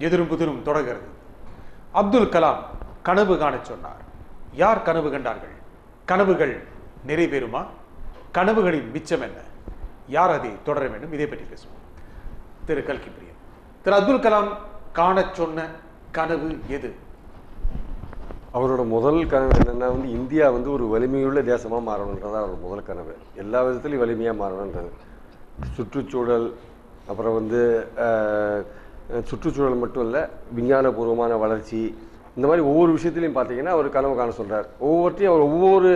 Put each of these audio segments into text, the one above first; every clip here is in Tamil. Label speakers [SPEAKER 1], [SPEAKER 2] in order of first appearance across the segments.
[SPEAKER 1] எதிரும் புதிரும் தொடர்கிறது அப்துல் கலாம் கனவு காணச் சொன்னார் யார் கனவு கண்டார்கள் கனவுகள் நிறைவேறுமா கனவுகளின் மிச்சம் என்ன யார் அதை தொடர வேண்டும் இதை பற்றி பேசுவோம் திரு கல்கி பிரியன் திரு அப்துல் கலாம் காணச் சொன்ன கனவு எது
[SPEAKER 2] அவரோட முதல் கனவு என்னன்னா வந்து இந்தியா வந்து ஒரு வலிமையுள்ள தேசமா மாறணுன்றது அவரோட முதல் கனவு எல்லா விதத்துலையும் வலிமையா மாறணுன்றது சுற்றுச்சூழல் அப்புறம் வந்து ஆஹ், சுற்றுச்சூழல் மட்டும் இல்லை விஞ்ஞானபூர்வமான வளர்ச்சி இந்த மாதிரி ஒவ்வொரு விஷயத்துலையும் பார்த்தீங்கன்னா அவர் கனவு காண சொல்றார் ஒவ்வொருத்தையும் அவர் ஒவ்வொரு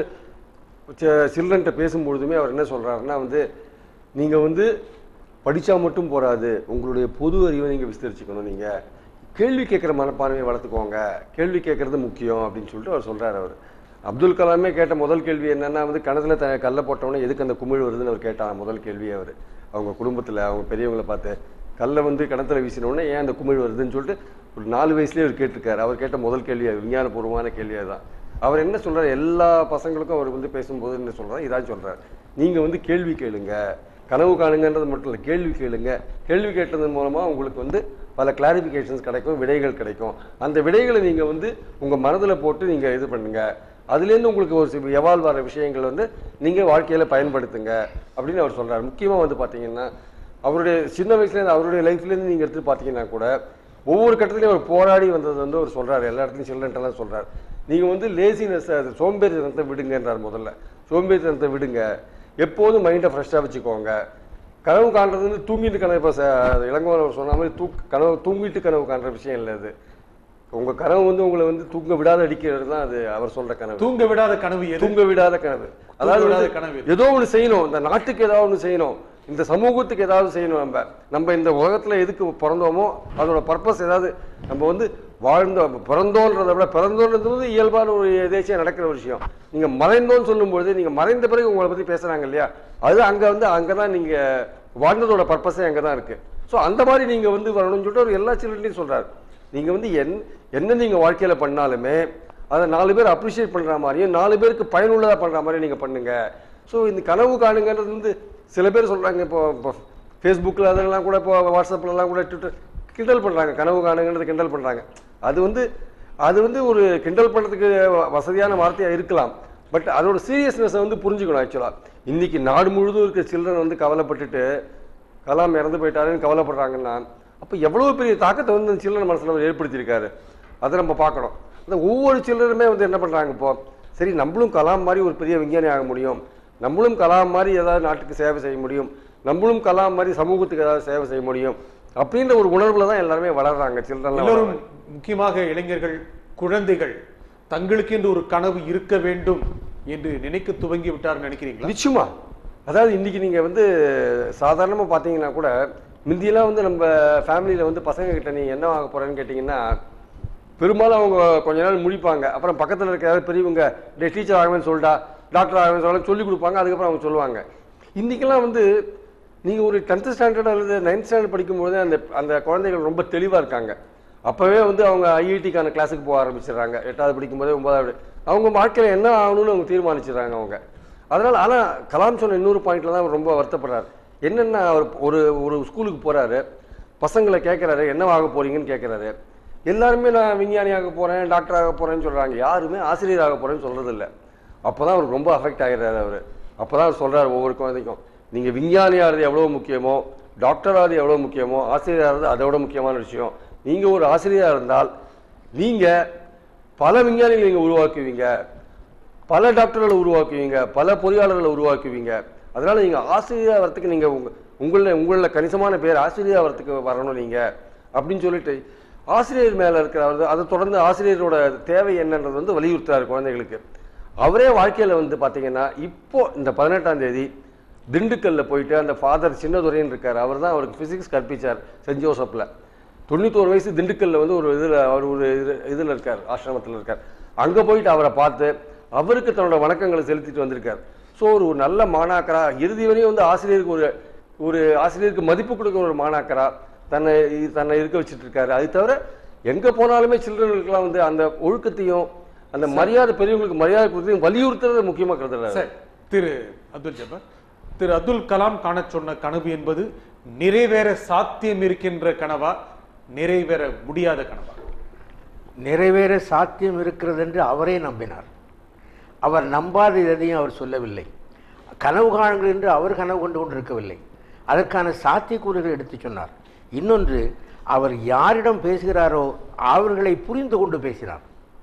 [SPEAKER 2] சில்ட்ரன்ட்ட பேசும்பொழுதுமே அவர் என்ன சொல்றாருன்னா வந்து நீங்க வந்து படிச்சா மட்டும் போராது உங்களுடைய பொது அறிவை நீங்க விஸ்தரிச்சுக்கணும் நீங்க கேள்வி கேட்குற மனப்பான்மையை வளர்த்துக்கோங்க கேள்வி கேட்கறது முக்கியம் அப்படின்னு சொல்லிட்டு அவர் சொல்றாரு அவர் அப்துல் கலாமே கேட்ட முதல் கேள்வி என்னன்னா வந்து கணத்துல த கல்ல போட்டவொடனே எதுக்கு அந்த குமிழ் வருதுன்னு அவர் கேட்டான் முதல் கேள்வி அவர் அவங்க குடும்பத்துல அவங்க பெரியவங்களை பார்த்து கல்லை வந்து கிணத்துல வீசினோடனே ஏன் அந்த குமிழ் வருதுன்னு சொல்லிட்டு ஒரு நாலு வயசுலயே அவர் கேட்டிருக்காரு அவர் கேட்ட முதல் கேள்வி அது விஞ்ஞானபூர்வமான கேள்வி அதுதான் அவர் என்ன சொல்றாரு எல்லா பசங்களுக்கும் அவர் வந்து பேசும்போது என்ன சொல்றாரு இதான் சொல்றாரு நீங்க வந்து கேள்வி கேளுங்க கனவு காணுங்கன்றது மட்டும் இல்லை கேள்வி கேளுங்க கேள்வி கேட்டதன் மூலமா உங்களுக்கு வந்து பல கிளாரிஃபிகேஷன்ஸ் கிடைக்கும் விடைகள் கிடைக்கும் அந்த விடைகளை நீங்க வந்து உங்க மனதுல போட்டு நீங்க இது பண்ணுங்க அதுலேருந்து உங்களுக்கு ஒரு எவால்வ் ஆகிற விஷயங்கள் வந்து நீங்க வாழ்க்கையில பயன்படுத்துங்க அப்படின்னு அவர் சொல்றாரு முக்கியமா வந்து பாத்தீங்கன்னா அவருடைய சின்ன வயசுலேருந்து அவருடைய லைஃப்லேருந்து நீங்க எடுத்து பார்த்தீங்கன்னா கூட ஒவ்வொரு கட்டத்திலையும் அவர் போராடி வந்தது வந்து அவர் சொல்றாரு எல்லா இடத்துலையும் சில்லன்ட்டெல்லாம் சொல்றாரு நீங்க வந்து லேசினஸ் சோம்பேறித்தனத்தை விடுங்கன்றார் முதல்ல சோம்பேறித்தனத்தை விடுங்க எப்போதும் மைண்டை ஃப்ரெஷ்ஷாக வச்சுக்கோங்க கனவு காண்றது வந்து தூங்கிட்டு கனவு இப்போ இளங்கோவன் அவர் சொன்ன மாதிரி தூக் கனவு தூங்கிட்டு கனவு காண்ற விஷயம் இல்லை அது உங்க கனவு வந்து உங்களை வந்து தூங்க விடாத அடிக்கிறது தான் அது அவர் சொல்ற கனவு
[SPEAKER 1] தூங்க விடாத கனவு எது
[SPEAKER 2] தூங்க விடாத கனவு அதாவது
[SPEAKER 1] விடாத
[SPEAKER 2] வந்து
[SPEAKER 1] கனவு.
[SPEAKER 2] ஏதோ ஒன்று செய்யணும் இந்த நாட்டுக்கு ஏதாவது ஒன்று செய்யணும் இந்த சமூகத்துக்கு ஏதாவது செய்யணும் நம்ம நம்ம இந்த உலகத்துல எதுக்கு பிறந்தோமோ அதோட பர்பஸ் ஏதாவது நம்ம வந்து வாழ்ந்தோம் பிறந்தோன்றதை விட பிறந்தோன்றது வந்து இயல்பான ஒரு எதேச்சியாக நடக்கிற ஒரு விஷயம் நீங்க மறைந்தோன்னு சொல்லும்போது நீங்க மறைந்த பிறகு உங்களை பத்தி பேசுறாங்க இல்லையா அது அங்க வந்து அங்கதான் நீங்க வாழ்ந்ததோட பர்பஸே அங்க தான் இருக்கு ஸோ அந்த மாதிரி நீங்க வந்து வரணும்னு சொல்லிட்டு அவர் எல்லா சில்ட்ரன்லையும் சொல்றாரு நீங்க வந்து என் என்ன நீங்க வாழ்க்கையில பண்ணாலுமே அதை நாலு பேர் அப்ரிஷியேட் பண்ற மாதிரியும் நாலு பேருக்கு பயனுள்ளதா பண்ற மாதிரி நீங்க பண்ணுங்க ஸோ இந்த கனவு காணுங்கிறது வந்து சில பேர் சொல்றாங்க இப்போ இப்போ ஃபேஸ்புக்கில் அதெல்லாம் கூட இப்போ வாட்ஸ்அப்லலாம் கூட ட்விட்டர் கிண்டல் பண்றாங்க கனவு காணுங்கிறது கிண்டல் பண்றாங்க அது வந்து அது வந்து ஒரு கிண்டல் பண்றதுக்கு வ- வசதியான வார்த்தையா இருக்கலாம் பட் அதோட சீரியஸ்னஸை வந்து புரிஞ்சுக்கணும் ஆக்சுவலா இன்னைக்கு நாடு முழுதும் இருக்க சில்ட்ரன் வந்து கவலைப்பட்டுட்டு கலாம் இறந்து போயிட்டாருன்னு கவலைப்படுறாங்கன்னா அப்போ எவ்வளவு பெரிய தாக்கத்தை வந்து அந்த சில்ட்ரன் மனசுல அவர் ஏற்படுத்தியிருக்காரு அதை நம்ம பார்க்கணும் அந்த ஒவ்வொரு சில்ட்ரனுமே வந்து என்ன பண்றாங்க இப்போ சரி நம்மளும் கலாம் மாதிரி ஒரு பெரிய விஞ்ஞானி ஆக முடியும் நம்மளும் கலாம் மாதிரி ஏதாவது நாட்டுக்கு சேவை செய்ய முடியும் நம்மளும் கலாம் மாதிரி சமூகத்துக்கு ஏதாவது சேவை செய்ய முடியும் அப்படின்ற ஒரு உணர்வுல தான் எல்லாருமே வளர்றாங்க
[SPEAKER 1] எல்லோரும்
[SPEAKER 2] சில்ட்ரன்
[SPEAKER 1] முக்கியமாக இளைஞர்கள் குழந்தைகள் தங்களுக்கு என்று ஒரு கனவு இருக்க வேண்டும் என்று நினைக்க துவங்கி விட்டார் நினைக்கிறீங்களா
[SPEAKER 2] நிச்சயமா அதாவது இன்னைக்கு நீங்க வந்து சாதாரணமா பாத்தீங்கன்னா கூட முந்தியெல்லாம் வந்து நம்ம ஃபேமிலியில வந்து பசங்க கிட்ட நீ என்ன ஆக போறேன்னு கேட்டீங்கன்னா பெரும்பாலும் அவங்க கொஞ்ச நாள் முடிப்பாங்க அப்புறம் பக்கத்துல இருக்க யாராவது பெரியவங்க டே டீச்சர் ஆகவேன்னு சொல்லிட்டா டாக்டர் ஆகவேன்னு சொல்ல சொல்லி கொடுப்பாங்க அதுக்கப்புறம் அவங்க சொல்லுவாங்க இன்னைக்கெல்லாம் வந்து நீங்க ஒரு டென்த் ஸ்டாண்டர்ட் அல்லது நைன்த் ஸ்டாண்டர்ட் படிக்கும்போது அந்த அந்த குழந்தைகள் ரொம்ப தெளிவா இருக்காங்க அப்பவே வந்து அவங்க ஐஐடிக்கான கிளாஸுக்கு போக ஆரம்பிச்சிடுறாங்க எட்டாவது படிக்கும்போதே ஒன்பதாவது அவங்க வாழ்க்கையில என்ன ஆகணும்னு அவங்க தீர்மானிச்சிடுறாங்க அவங்க அதனால ஆனா கலாம் சொன்ன இன்னொரு பாயிண்ட்ல தான் அவர் ரொம்ப வருத்தப்படுறாரு என்னன்னா அவர் ஒரு ஒரு ஸ்கூலுக்கு போறாரு பசங்களை கேட்கறாரு என்னவாக போறீங்கன்னு கேட்கறாரு எல்லாருமே நான் விஞ்ஞானி ஆக போறேன் டாக்டர் ஆக போறேன்னு சொல்றாங்க யாருமே ஆசிரியர் ஆக போறேன்னு சொல்றது இல்ல அப்பதான் அவர் ரொம்ப அஃபெக்ட் ஆகிறாரு அவர் அப்பதான் அவர் சொல்றாரு ஒவ்வொரு குழந்தைக்கும் நீங்க விஞ்ஞானி ஆகிறது எவ்வளவு முக்கியமோ டாக்டர் ஆகிறது எவ்வளவு முக்கியமோ ஆசிரியர் ஆகிறது அதை விட முக்கியமான விஷயம் நீங்க ஒரு ஆசிரியரா இருந்தால் நீங்க பல விஞ்ஞானிகளை நீங்க உருவாக்குவீங்க பல டாக்டர்களை உருவாக்குவீங்க பல பொறியாளர்களை உருவாக்குவீங்க அதனால நீங்க ஆசிரியர் வரத்துக்கு நீங்க உங்க உங்கள உங்கள கணிசமான பேர் ஆசிரியர் வரத்துக்கு வரணும் நீங்க அப்படின்னு சொல்லிட்டு ஆசிரியர் மேல இருக்கிற அவர் அதை தொடர்ந்து ஆசிரியரோட தேவை என்னன்றது வந்து வலியுறுத்துறாரு குழந்தைகளுக்கு அவரே வாழ்க்கையில வந்து பாத்தீங்கன்னா இப்போ இந்த பதினெட்டாம் தேதி திண்டுக்கல்ல போயிட்டு அந்த ஃபாதர் சின்னதுரைன்னு இருக்காரு அவர் தான் அவருக்கு பிசிக்ஸ் கற்பிச்சார் சென்ட் ஜோசப்ல தொண்ணூத்தோரு வயசு திண்டுக்கல்ல வந்து ஒரு இதுல அவர் ஒரு இது இதுல இருக்கார் ஆசிரமத்தில் இருக்கார் அங்க போயிட்டு அவரை பார்த்து அவருக்கு தன்னோட வணக்கங்களை செலுத்திட்டு வந்திருக்கார் ஸோ ஒரு நல்ல மாணாக்கரா இறுதி வரையும் வந்து ஆசிரியருக்கு ஒரு ஒரு ஆசிரியருக்கு மதிப்பு கொடுக்குற ஒரு மாணாக்கரா தன்னை தன்னை இருக்க வச்சுட்டு இருக்காரு அது தவிர எங்க போனாலுமே சில்ட்ரனுக்குலாம் வந்து அந்த ஒழுக்கத்தையும் அந்த மரியாதை பெரியவங்களுக்கு மரியாதை கொடுத்தையும் வலியுறுத்துறது முக்கியமா கருதுறாரு
[SPEAKER 1] சரி திரு அப்துல் ஜப்பர் திரு அப்துல் கலாம் காணச் சொன்ன கனவு என்பது நிறைவேற சாத்தியம் இருக்கின்ற கனவா நிறைவேற முடியாத கனவா
[SPEAKER 3] நிறைவேற சாத்தியம் இருக்கிறது என்று அவரே நம்பினார் அவர் நம்பாத எதையும் அவர் சொல்லவில்லை கனவு காணுங்கள் என்று அவர் கனவு கொண்டு கொண்டிருக்கவில்லை அதற்கான சாத்தியக்கூறுகள் எடுத்துச் சொன்னார் இன்னொன்று அவர் யாரிடம் பேசுகிறாரோ அவர்களை புரிந்து கொண்டு பேசினார்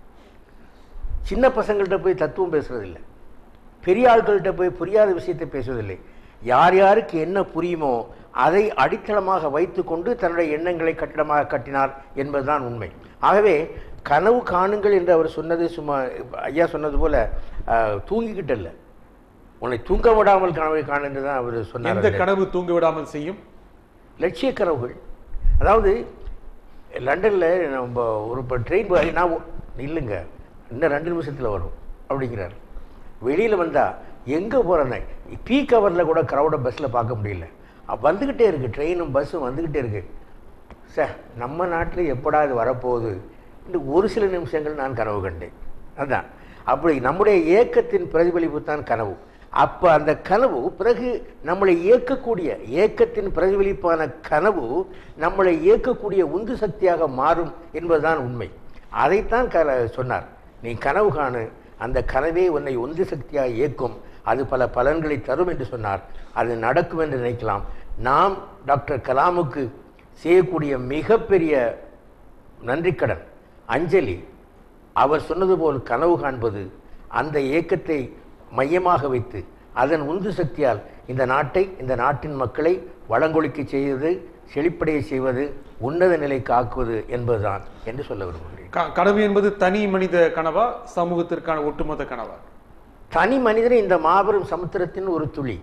[SPEAKER 3] சின்ன பசங்கள்கிட்ட போய் தத்துவம் பேசுறதில்லை பெரிய ஆட்கள்கிட்ட போய் புரியாத விஷயத்தை பேசுவதில்லை யார் யாருக்கு என்ன புரியுமோ அதை அடித்தளமாக வைத்துக்கொண்டு தன்னுடைய எண்ணங்களை கட்டிடமாக கட்டினார் என்பதுதான் உண்மை ஆகவே கனவு காணுங்கள் என்று அவர் சொன்னது சும்மா ஐயா சொன்னது போல அஹ், தூங்கிக்கிட்டு இல்லை உன்னை தூங்க விடாமல் கனவை காணு என்று தான் அவர் சொன்னார்
[SPEAKER 1] எந்த
[SPEAKER 3] அதிலே.
[SPEAKER 1] கனவு தூங்க விடாமல் செய்யும்
[SPEAKER 3] லட்சிய கனவுகள் அதாவது லண்டனில் நம்ம ஒரு இப்போ ட்ரெயின் நான் ஒ- இல்லைங்க இன்னும் ரெண்டு நிமிஷத்தில் வரும் அப்படிங்கிறார் வெளியில் வந்தால் எங்கே போகிறேன்னு பீக் ஹவரில் கூட க்ரௌடை பஸ்ஸில் பார்க்க முடியல அப்ப வந்துக்கிட்டே இருக்குது ட்ரெயினும் பஸ்ஸும் வந்துக்கிட்டே இருக்குது சார் நம்ம நாட்டில் எப்படா இது வரப்போகுது இந்த ஒரு சில நிமிஷங்கள் நான் கனவு கண்டேன் அதான் அப்படி நம்முடைய ஏக்கத்தின் பிரதிபலிப்பு தான் கனவு அப்போ அந்த கனவு பிறகு நம்மளை இயக்கக்கூடிய ஏக்கத்தின் பிரதிபலிப்பான கனவு நம்மளை இயக்கக்கூடிய உந்து சக்தியாக மாறும் என்பதுதான் உண்மை அதைத்தான் க சொன்னார் நீ கனவு காணு அந்த கனவே உன்னை உந்து சக்தியாக இயக்கும் அது பல பலன்களை தரும் என்று சொன்னார் அது நடக்கும் என்று நினைக்கலாம் நாம் டாக்டர் கலாமுக்கு செய்யக்கூடிய மிகப்பெரிய நன்றிக்கடன் அஞ்சலி அவர் சொன்னது போல் கனவு காண்பது அந்த இயக்கத்தை மையமாக வைத்து அதன் உந்து சக்தியால் இந்த நாட்டை இந்த நாட்டின் மக்களை வளங்கொழிக்க செய்வது செழிப்படைய செய்வது உன்னத நிலைக்கு ஆக்குவது என்பதுதான் என்று சொல்ல விரும்புகிறேன்
[SPEAKER 1] க- கனவு என்பது தனி மனித கனவா சமூகத்திற்கான ஒட்டுமொத்த கனவா
[SPEAKER 3] தனி மனிதன் இந்த மாபெரும் சமுத்திரத்தின் ஒரு துளி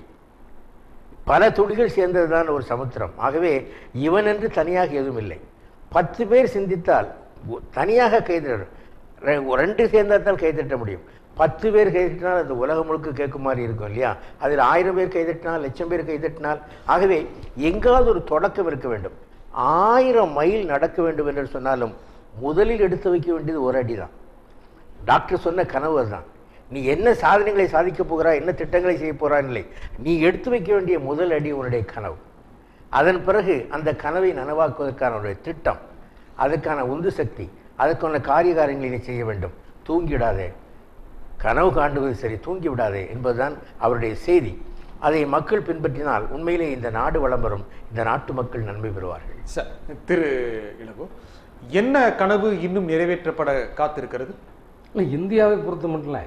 [SPEAKER 3] பல துளிகள் சேர்ந்ததுதான் ஒரு சமுத்திரம் ஆகவே இவன் என்று தனியாக எதுவும் இல்லை பத்து பேர் சிந்தித்தால் ஒ- தனியாக கைதட்ட ரெண்டு சேர்ந்தால் தான் கைதட்ட முடியும் பத்து பேர் கைதட்டினால் அது உலகம் முழுக்க கேட்கும் மாதிரி இருக்கும் இல்லையா அதில் ஆயிரம் பேர் கைதட்டினால் லட்சம் பேர் கைதட்டினால் ஆகவே எங்காவது ஒரு தொடக்கம் இருக்க வேண்டும் ஆயிரம் மைல் நடக்க வேண்டும் என்று சொன்னாலும் முதலில் எடுத்து வைக்க வேண்டியது ஒரு அடி தான் டாக்டர் சொன்ன கனவு அதுதான் நீ என்ன சாதனைகளை சாதிக்க போகிறாய் என்ன திட்டங்களை செய்ய போகிறாய் இல்லை நீ எடுத்து வைக்க வேண்டிய முதல் அடி உன்னுடைய கனவு அதன் பிறகு அந்த கனவை நனவாக்குவதற்கான உன்னுடைய திட்டம் அதற்கான உந்து சக்தி அதற்கான காரிய காரியங்களை நீ செய்ய வேண்டும் தூங்கிவிடாதே கனவு காண்டுவது சரி தூங்கி விடாதே என்பதுதான் அவருடைய செய்தி அதை மக்கள் பின்பற்றினால் உண்மையிலே இந்த நாடு வளம் வரும் இந்த நாட்டு மக்கள் நன்மை பெறுவார்கள்
[SPEAKER 1] ச- திரு இளங்கோ என்ன கனவு இன்னும் நிறைவேற்றப்பட காத்திருக்கிறது
[SPEAKER 4] இல்லை இந்தியாவை பொறுத்த மட்டும் இல்லை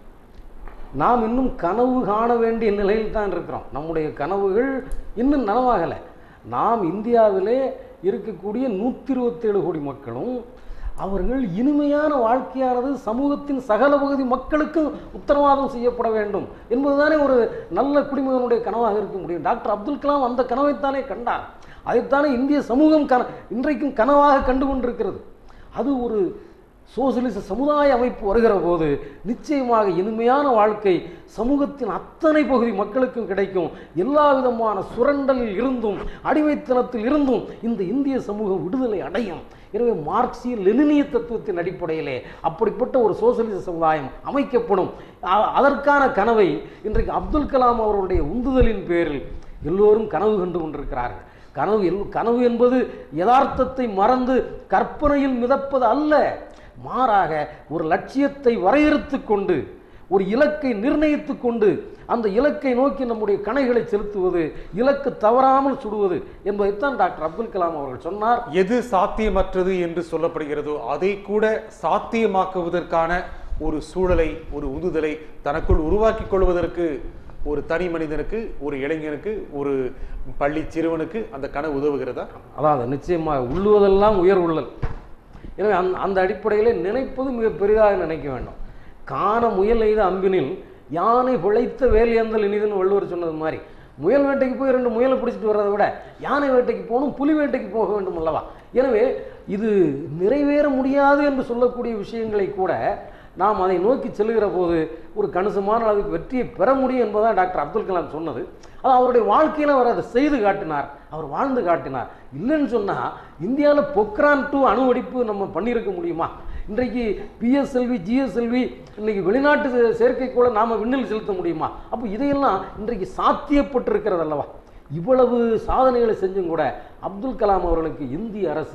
[SPEAKER 4] நாம் இன்னும் கனவு காண வேண்டிய நிலையில் தான் இருக்கிறோம் நம்முடைய கனவுகள் இன்னும் நனவாகலை நாம் இந்தியாவிலே இருக்கக்கூடிய நூற்றி இருபத்தேழு கோடி மக்களும் அவர்கள் இனிமையான வாழ்க்கையானது சமூகத்தின் சகல பகுதி மக்களுக்கும் உத்தரவாதம் செய்யப்பட வேண்டும் என்பதுதானே ஒரு நல்ல குடிமகனுடைய கனவாக இருக்க முடியும் டாக்டர் அப்துல் கலாம் அந்த கனவைத்தானே கண்டார் அதைத்தானே இந்திய சமூகம் கன இன்றைக்கும் கனவாக கண்டு கொண்டிருக்கிறது அது ஒரு சோசியலிச சமுதாய அமைப்பு வருகிற போது நிச்சயமாக இனிமையான வாழ்க்கை சமூகத்தின் அத்தனை பகுதி மக்களுக்கும் கிடைக்கும் எல்லா விதமான சுரண்டலில் இருந்தும் அடிமைத்தனத்தில் இருந்தும் இந்த இந்திய சமூகம் விடுதலை அடையும் எனவே மார்க்சிய லெனினிய தத்துவத்தின் அடிப்படையிலே அப்படிப்பட்ட ஒரு சோசியலிச சமுதாயம் அமைக்கப்படும் அ- அதற்கான கனவை இன்றைக்கு அப்துல் கலாம் அவர்களுடைய உந்துதலின் பேரில் எல்லோரும் கனவு கண்டு கொண்டிருக்கிறார்கள் கனவு எல்- கனவு என்பது யதார்த்தத்தை மறந்து கற்பனையில் மிதப்பது அல்ல மாறாக ஒரு லட்சியத்தை வரையறுத்து கொண்டு ஒரு இலக்கை நிர்ணயித்து கொண்டு அந்த இலக்கை நோக்கி நம்முடைய கணைகளை செலுத்துவது இலக்கு தவறாமல் சுடுவது என்பதைத்தான் டாக்டர் அப்துல் கலாம் அவர்கள் சொன்னார்
[SPEAKER 1] எது சாத்தியமற்றது என்று சொல்லப்படுகிறதோ அதை கூட சாத்தியமாக்குவதற்கான ஒரு சூழலை ஒரு உந்துதலை தனக்குள் உருவாக்கிக் கொள்வதற்கு ஒரு தனி மனிதனுக்கு ஒரு இளைஞனுக்கு ஒரு பள்ளி சிறுவனுக்கு அந்த கனவு உதவுகிறதா
[SPEAKER 4] அதாவது நிச்சயமாக உள்ளுவதெல்லாம் உயர் உள்ளல் எனவே அந்த அந்த அடிப்படையிலே நினைப்பது மிக பெரிதாக நினைக்க வேண்டும் காண முயல் எய்த அம்பினில் யானை பிழைத்த வேலியந்தல் இனிதுன்னு வள்ளுவர் சொன்னது மாதிரி முயல் வேட்டைக்கு போய் ரெண்டு முயலை பிடிச்சிட்டு வர்றதை விட யானை வேட்டைக்கு போகணும் புலி வேட்டைக்கு போக வேண்டும் அல்லவா எனவே இது நிறைவேற முடியாது என்று சொல்லக்கூடிய விஷயங்களை கூட நாம் அதை நோக்கி செல்லுகிற போது ஒரு கணிசமான அளவுக்கு வெற்றியை பெற முடியும் என்பதான் டாக்டர் அப்துல் கலாம் சொன்னது அது அவருடைய வாழ்க்கையில் அவர் அதை செய்து காட்டினார் அவர் வாழ்ந்து காட்டினார் இல்லைன்னு சொன்னால் இந்தியாவில் பொக்ரான் டூ அணு வெடிப்பு நம்ம பண்ணியிருக்க முடியுமா இன்றைக்கு பிஎஸ்எல்வி ஜிஎஸ்எல்வி இன்னைக்கு வெளிநாட்டு செ- செயற்கைக்கோளை நாம் விண்ணில் செலுத்த முடியுமா அப்போ இதையெல்லாம் இன்றைக்கு சாத்தியப்பட்டிருக்கிறது அல்லவா இவ்வளவு சாதனைகளை செஞ்சும் கூட அப்துல் கலாம் அவர்களுக்கு இந்திய அரசு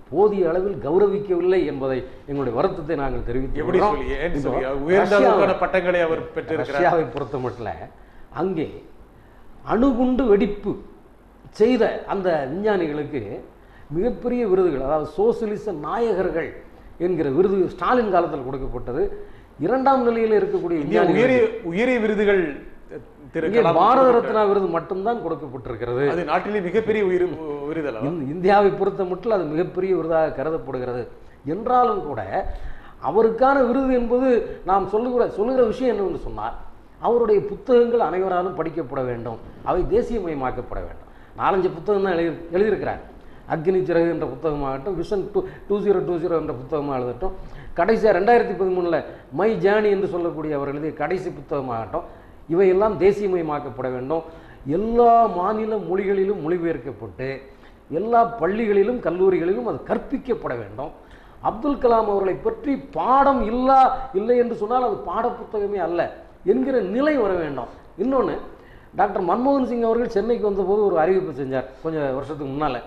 [SPEAKER 4] போதிய அளவில் கௌரவிக்கவில்லை என்பதை எங்களுடைய வருத்தத்தை நாங்கள் தெரிவித்து
[SPEAKER 1] எப்படி
[SPEAKER 4] கொள்கிறோம்.
[SPEAKER 1] சொல்லி ஏன்னு
[SPEAKER 4] இப்போ
[SPEAKER 1] சொல்லி உயர்ந்த
[SPEAKER 4] ரஷ்யாவை-
[SPEAKER 1] அளவுக்கான பட்டங்களை அவர் பெற்றிருக்கிறார்
[SPEAKER 4] ரஷ்யாவை பொறுத்த மட்டும் அங்கே அணுகுண்டு வெடிப்பு செய்த அந்த விஞ்ஞானிகளுக்கு மிகப்பெரிய விருதுகள் அதாவது சோசியலிச நாயகர்கள் என்கிற விருது ஸ்டாலின் காலத்தில் கொடுக்கப்பட்டது இரண்டாம் நிலையில் இருக்கக்கூடிய
[SPEAKER 1] இந்திய
[SPEAKER 4] விஞ்ஞானிகளுக்கு
[SPEAKER 1] உயரிய உயரிய விருதுகள் திரு
[SPEAKER 4] இங்கே
[SPEAKER 1] கலாம்
[SPEAKER 4] பாரத
[SPEAKER 1] கொடுத்திருக்கிறார்.
[SPEAKER 4] ரத்னா விருது மட்டும்தான் கொடுக்கப்பட்டிருக்கிறது
[SPEAKER 1] அது நாட்டிலே மிகப்பெரிய உயிர் விருது அல்லவா
[SPEAKER 4] இந்த- இந்தியாவை பொறுத்த மட்டும் அது மிகப்பெரிய விருதாக கருதப்படுகிறது என்றாலும் கூட அவருக்கான விருது என்பது நாம் சொல்லுகிற சொல்லுகிற விஷயம் என்னவென்று சொன்னால் அவருடைய புத்தகங்கள் அனைவராலும் படிக்கப்பட வேண்டும் அவை தேசியமயமாக்கப்பட வேண்டும் நாலஞ்சு புத்தகம் தான் எழுதி எழுதியிருக்கிறார் அக்னி சிறகு என்ற புத்தகமாகட்டும் vision two two zero two zero என்ற புத்தகமாக எழுதட்டும் கடைசியாக ரெண்டாயிரத்தி பதிமூணில் மை ஜேர்னி என்று சொல்லக்கூடிய அவர் எழுதிய கடைசி புத்தகமாகட்டும் இவையெல்லாம் தேசியமயமாக்கப்பட வேண்டும் எல்லா மாநில மொழிகளிலும் மொழிபெயர்க்கப்பட்டு எல்லா பள்ளிகளிலும் கல்லூரிகளிலும் அது கற்பிக்கப்பட வேண்டும் அப்துல் கலாம் அவர்களை பற்றி பாடம் இல்லா இல்லை என்று சொன்னால் அது பாடப்புத்தகமே அல்ல என்கிற நிலை வர வேண்டும் இன்னொன்று டாக்டர் மன்மோகன் சிங் அவர்கள் சென்னைக்கு வந்தபோது ஒரு அறிவிப்பு செஞ்சார் கொஞ்சம் வருஷத்துக்கு முன்னால்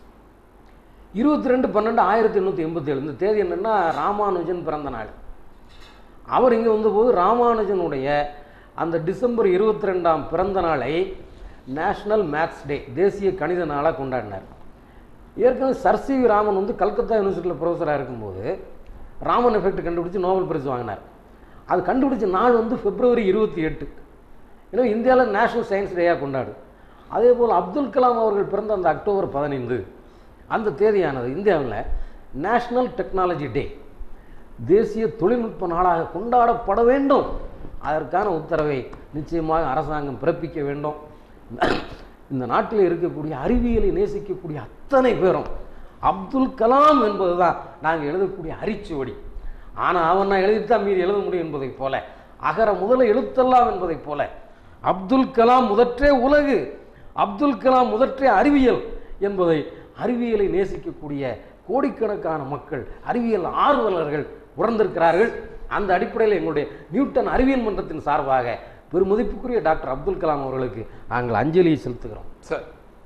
[SPEAKER 4] இருபத்தி ரெண்டு பன்னெண்டு ஆயிரத்தி எண்ணூற்றி எண்பத்தி ஏழு இந்த தேதி என்னென்னா ராமானுஜன் பிறந்த நாள் அவர் இங்கே வந்தபோது ராமானுஜனுடைய அந்த டிசம்பர் இருபத்தி ரெண்டாம் பிறந்த நாளை நேஷனல் மேத்ஸ் டே தேசிய கணித நாளாக கொண்டாடினார் ஏற்கனவே சர் சி வி ராமன் வந்து கல்கத்தா யூனிவர்சிட்டியில் ப்ரொஃபஸராக இருக்கும்போது ராமன் எஃபெக்ட் கண்டுபிடிச்சு நோபல் பரிசு வாங்கினார் அது கண்டுபிடிச்ச நாள் வந்து பிப்ரவரி இருபத்தி எட்டு ஏன்னா இந்தியாவில் நேஷனல் சயின்ஸ் டேயாக கொண்டாடு அதே போல் அப்துல் கலாம் அவர்கள் பிறந்த அந்த அக்டோபர் பதினைந்து அந்த தேதியானது இந்தியாவில் நேஷனல் டெக்னாலஜி டே தேசிய தொழில்நுட்ப நாளாக கொண்டாடப்பட வேண்டும் அதற்கான உத்தரவை நிச்சயமாக அரசாங்கம் பிறப்பிக்க வேண்டும் இந்த நாட்டில் இருக்கக்கூடிய அறிவியலை நேசிக்கக்கூடிய அத்தனை பேரும் அப்துல் கலாம் என்பதுதான் நாங்கள் எழுதக்கூடிய அரிச்சுவடி ஆனால் அவன் நான் எழுதித்தான் மீறி எழுத முடியும் என்பதைப் போல அகர முதல எழுத்தெல்லாம் என்பதைப் போல அப்துல் கலாம் முதற்றே உலகு அப்துல் கலாம் முதற்றே அறிவியல் என்பதை அறிவியலை நேசிக்கக்கூடிய கோடிக்கணக்கான மக்கள் அறிவியல் ஆர்வலர்கள் உணர்ந்திருக்கிறார்கள் அந்த அடிப்படையில் எங்களுடைய நியூட்டன் அறிவியல் மன்றத்தின் சார்பாக பெருமதிப்புக்குரிய டாக்டர் அப்துல் கலாம் அவர்களுக்கு நாங்கள் அஞ்சலியை செலுத்துகிறோம்
[SPEAKER 1] சார்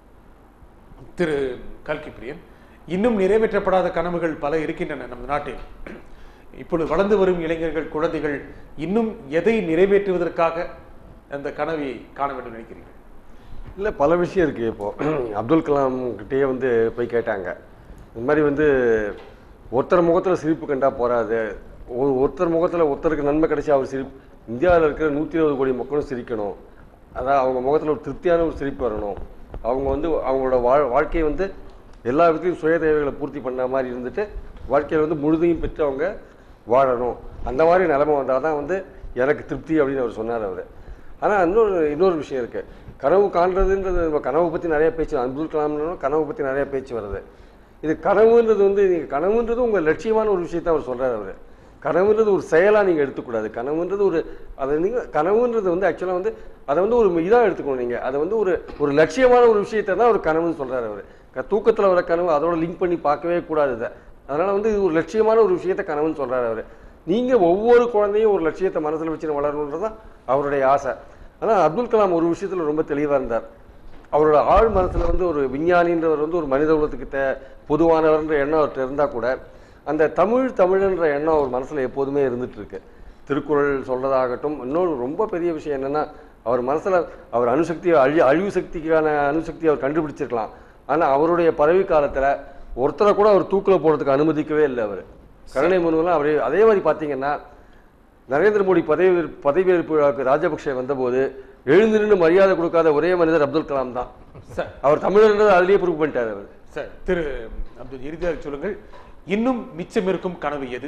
[SPEAKER 1] திரு கல்கி பிரியன் இன்னும் நிறைவேற்றப்படாத கனவுகள் பல இருக்கின்றன நம் நாட்டில் இப்பொழுது வளர்ந்து வரும் இளைஞர்கள் குழந்தைகள் இன்னும் எதை நிறைவேற்றுவதற்காக அந்த கனவை காண வேண்டும் நினைக்கிறீர்கள்
[SPEAKER 2] இல்லை பல விஷயம் இருக்குது இப்போது அப்துல் கலாம் கிட்டேயே வந்து போய் கேட்டாங்க இந்த மாதிரி வந்து ஒருத்தர் முகத்தில் சிரிப்பு கண்டா போறாது ஒரு ஒருத்தர் முகத்தில் ஒருத்தருக்கு நன்மை கிடைச்சா அவர் சிரிப்பு இந்தியாவில் இருக்கிற நூற்றி இருபது கோடி மக்களும் சிரிக்கணும் அதான் அவங்க முகத்தில் ஒரு திருப்தியான ஒரு சிரிப்பு வரணும் அவங்க வந்து அவங்களோட வாழ் வாழ்க்கையை வந்து எல்லா விதத்தையும் சுய தேவைகளை பூர்த்தி பண்ண மாதிரி இருந்துட்டு வாழ்க்கையில் வந்து முழுதையும் பெற்று அவங்க வாழணும் அந்த மாதிரி நிலைமை வந்தால் தான் வந்து எனக்கு திருப்தி அப்படின்னு அவர் சொன்னார் அவர் ஆனால் இன்னொரு இன்னொரு விஷயம் இருக்குது கனவு காண்றதுன்றது நம்ம கனவை பற்றி நிறைய பேச்சு அப்துல் கலாம்னு கனவை பற்றி நிறைய பேச்சு வருது இது கனவுன்றது வந்து நீங்கள் கனவுன்றது உங்கள் லட்சியமான ஒரு விஷயத்தை அவர் சொல்கிறார் அவர் கனவுன்றது ஒரு செயலாக நீங்கள் எடுத்துக்கூடாது கனவுன்றது ஒரு அதை நீங்கள் கனவுன்றது வந்து ஆக்சுவலாக வந்து அதை வந்து ஒரு இதாக எடுத்துக்கணும் நீங்கள் அதை வந்து ஒரு ஒரு லட்சியமான ஒரு விஷயத்தை தான் ஒரு கனவுன்னு சொல்கிறார் அவர் தூக்கத்தில் வர கனவு அதோட லிங்க் பண்ணி பார்க்கவே கூடாது இதை அதனால் வந்து இது ஒரு லட்சியமான ஒரு விஷயத்தை கனவுன்னு சொல்கிறார் அவர் நீங்கள் ஒவ்வொரு குழந்தையும் ஒரு லட்சியத்தை மனசில் வச்சு வளரணுன்றது தான் அவருடைய ஆசை ஆனால் அப்துல் கலாம் ஒரு விஷயத்தில் ரொம்ப தெளிவாக இருந்தார் அவரோட ஆழ் மனசில் வந்து ஒரு விஞ்ஞானின்றவர் வந்து ஒரு மனித குலத்துக்கு தே பொதுவானவர்ன்ற எண்ணம் அவர்கிட்ட இருந்தால் கூட அந்த தமிழ் தமிழ்ன்ற எண்ணம் அவர் மனசில் எப்போதுமே இருந்துட்டு இருக்கு திருக்குறள் சொல்றதாகட்டும் இன்னொரு ரொம்ப பெரிய விஷயம் என்னன்னா அவர் மனசில் அவர் அணுசக்தி அழி அழிவு சக்திக்கான அணுசக்தி அவர் கண்டுபிடிச்சிருக்கலாம் ஆனால் அவருடைய பதவி காலத்தில் ஒருத்தரை கூட அவர் தூக்கில் போடுறதுக்கு அனுமதிக்கவே இல்லை அவர் கருணை மனுவெல்லாம் அவரே அதே மாதிரி பார்த்தீங்கன்னா நரேந்திர மோடி பதவி பதவியேற்பு விழாவுக்கு ராஜபக்ஷ வந்தபோது எழுந்து நின்று மரியாதை கொடுக்காத ஒரே மனிதர் அப்துல் கலாம் தான்
[SPEAKER 1] சார்
[SPEAKER 2] அவர் தமிழர்ன்றதை அதிலேயே ப்ரூவ் பண்ணிட்டார் அவர்
[SPEAKER 1] சார் திரு அப்துல் இறுதியாக சொல்லுங்கள் இன்னும் மிச்சம் இருக்கும் கனவு எது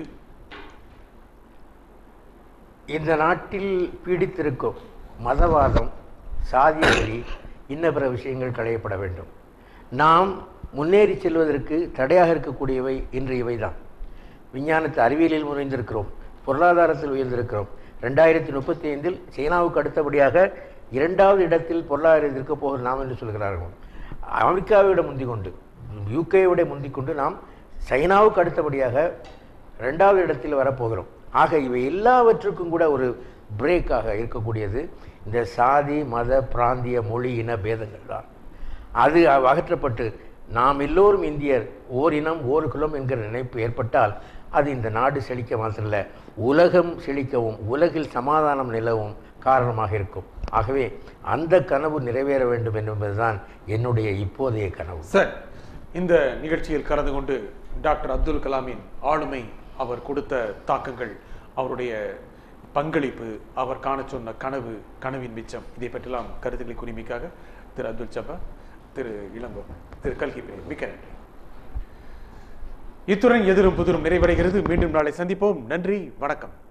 [SPEAKER 3] இந்த நாட்டில் பீடித்திருக்கும் மதவாதம் சாதிய வெறி இன்ன பிற விஷயங்கள் களையப்பட வேண்டும் நாம் முன்னேறி செல்வதற்கு தடையாக இருக்கக்கூடியவை இன்று இவைதான் விஞ்ஞானத்து அறிவியலில் உயர்ந்திருக்கிறோம் பொருளாதாரத்தில் உயர்ந்திருக்கிறோம் ரெண்டாயிரத்தி முப்பத்தி ஐந்தில் சீனாவுக்கு அடுத்தபடியாக இரண்டாவது இடத்தில் பொருளாதாரம் இருக்க போகிறது நாம் என்று சொல்கிறார்கள் அமெரிக்காவை விட முந்திக் கொண்டு யூகேயை விட முந்திக் கொண்டு நாம் சைனாவுக்கு அடுத்தபடியாக ரெண்டாவது இடத்தில் வரப்போகிறோம் ஆக இவை எல்லாவற்றுக்கும் கூட ஒரு பிரேக்காக இருக்கக்கூடியது இந்த சாதி மத பிராந்திய மொழி இன பேதங்கள் தான் அது அகற்றப்பட்டு நாம் எல்லோரும் இந்தியர் ஓர் இனம் ஓர் குலம் என்கிற நினைப்பு ஏற்பட்டால் அது இந்த நாடு செழிக்க மாத்திரல்ல உலகம் செழிக்கவும் உலகில் சமாதானம் நிலவும் காரணமாக இருக்கும் ஆகவே அந்த கனவு நிறைவேற வேண்டும் என்பதுதான் என்னுடைய இப்போதைய கனவு
[SPEAKER 1] சார் இந்த நிகழ்ச்சியில் கலந்து கொண்டு டாக்டர் அப்துல் கலாமின் ஆளுமை அவர் கொடுத்த தாக்கங்கள் அவருடைய பங்களிப்பு அவர் காண சொன்ன கனவு கனவின் மிச்சம் இதை பற்றிலாம் கருத்துக்களை குறிமிக்காக திரு அப்துல் சபா திரு இளங்கோ திரு கல்கி பிரியா. மிக்க நன்றி இத்துடன் எதிரும் புதிரும் நிறைவடைகிறது மீண்டும் நாளை சந்திப்போம் நன்றி வணக்கம்